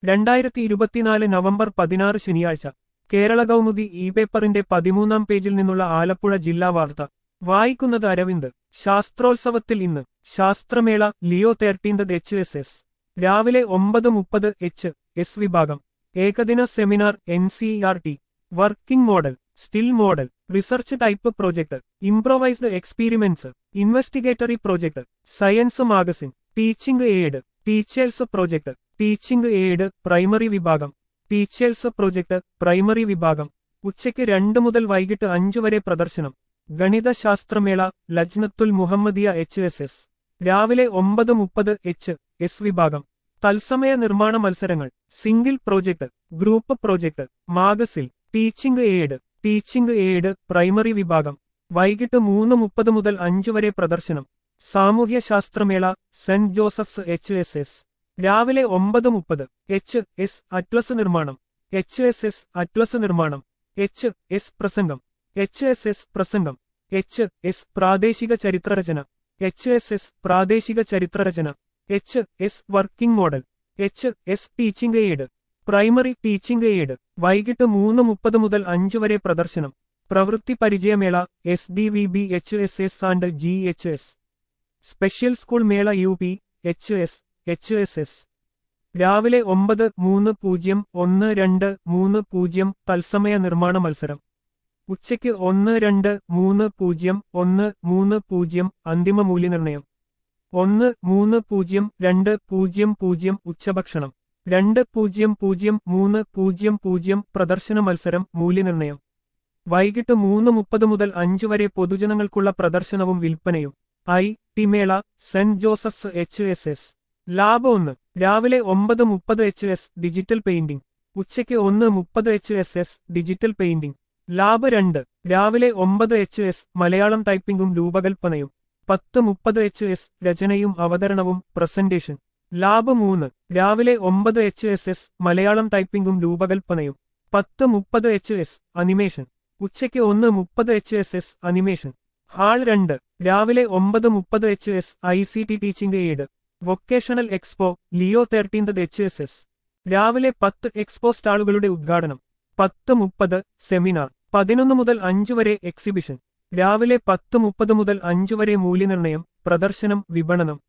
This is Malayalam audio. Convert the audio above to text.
രണ്ടായിരത്തി ഇരുപത്തിനാല് നവംബർ പതിനാറ് ശനിയാഴ്ച കേരള കൗമുദി ഇ പേപ്പറിന്റെ പതിമൂന്നാം പേജിൽ നിന്നുള്ള ആലപ്പുഴ ജില്ലാ വാർത്ത വായിക്കുന്നത് അരവിന്ദ് ശാസ്ത്രോത്സവത്തിൽ ഇന്ന് ശാസ്ത്രമേള Leo thirteenth H S S രാവിലെ ഒമ്പത് മുപ്പത് എച്ച് എസ് വിഭാഗം ഏകദിന seminar N C R T working model still model research type project improvised experiments investigatory project science magazine teaching aid teachers project teaching aid primary വിഭാഗം ടീച്ചേഴ്സ് പ്രോജക്ട് പ്രൈമറി വിഭാഗം ഉച്ചയ്ക്ക് രണ്ട് മുതൽ വൈകിട്ട് അഞ്ചു വരെ പ്രദർശനം ഗണിതശാസ്ത്രമേള Lajnathul Muhammadiya H S S രാവിലെ ഒമ്പത് മുപ്പത് എച്ച് എസ് വിഭാഗം തത്സമയ നിർമ്മാണ മത്സരങ്ങൾ single project group project magazine teaching aid teaching aid primary വിഭാഗം വൈകിട്ട് മൂന്ന് മുപ്പത് മുതൽ അഞ്ചു വരെ പ്രദർശനം സാമൂഹ്യ ശാസ്ത്രമേള Saint Joseph's H S S രാവിലെ ഒമ്പത് മുപ്പത് എച്ച് എസ് അറ്റ്ലസ് നിർമ്മാണം എച്ച് എസ് എസ് അറ്റ്ലസ് നിർമ്മാണം എച്ച് എസ് പ്രസംഗം എച്ച് എസ് എസ് പ്രസംഗം എച്ച് എസ് പ്രാദേശിക ചരിത്രരചന എച്ച് എസ് എസ് പ്രാദേശിക ചരിത്രരചന H S working model H S teaching aid primary teaching aid വൈകിട്ട് മൂന്ന് മുപ്പത് മുതൽ അഞ്ച് വരെ പ്രദർശനം പ്രവൃത്തി പരിചയമേള S D V B H S S and G H S special school മേള U P H S H S S രാവിലെ ഒമ്പത് മൂന്ന് പൂജ്യം ഒന്ന് രണ്ട് മൂന്ന് പൂജ്യം തത്സമയ നിർമ്മാണ മത്സരം ഉച്ചയ്ക്ക് ഒന്ന് രണ്ട് മൂന്ന് പൂജ്യം ഒന്ന് മൂന്ന് പൂജ്യം അന്തിമ മൂല്യനിർണ്ണയം ഒന്ന് മൂന്ന് പൂജ്യം രണ്ട് പൂജ്യം പൂജ്യം ഉച്ചഭക്ഷണം രണ്ട് പൂജ്യം പൂജ്യം മൂന്ന് പൂജ്യം പൂജ്യം പ്രദർശന മത്സരം മൂല്യനിർണ്ണയം വൈകിട്ട് മൂന്ന് മുപ്പത് മുതൽ അഞ്ച് വരെ പൊതുജനങ്ങൾക്കുള്ള പ്രദർശനവും വിൽപ്പനയും ഐ ടിമേള Saint Joseph's H S S lab ഒന്ന് രാവിലെ ഒമ്പത് മുപ്പത് എച്ച് എസ് ഡിജിറ്റൽ പെയിന്റിംഗ് ഉച്ചയ്ക്ക് ഒന്ന് മുപ്പത് H S S digital painting lab രണ്ട് രാവിലെ ഒമ്പത് എച്ച് എസ് മലയാളം ടൈപ്പിംഗും രൂപകൽപ്പനയും പത്ത് മുപ്പത് എച്ച് എസ് രചനയും അവതരണവും പ്രസന്റേഷൻ ലാബ് മൂന്ന് രാവിലെ ഒമ്പത് എച്ച് എസ് എസ് മലയാളം ടൈപ്പിംഗും രൂപകൽപ്പനയും പത്ത് മുപ്പത് എച്ച് എസ് അനിമേഷൻ ഉച്ചയ്ക്ക് ഒന്ന് മുപ്പത് H S S animation hall രണ്ട് രാവിലെ ഒമ്പത് മുപ്പത് H S I C T teaching aid vocational expo Leo thirteenth H S S രാവിലെ പത്ത് എക്സ്പോ സ്റ്റാളുകളുടെ ഉദ്ഘാടനം പത്ത് മുപ്പത് സെമിനാർ പതിനൊന്ന് മുതൽ അഞ്ചു വരെ എക്സിബിഷൻ രാവിലെ പത്ത് മുപ്പത് മുതൽ അഞ്ചു വരെ മൂല്യനിർണ്ണയം പ്രദർശനം വിപണനം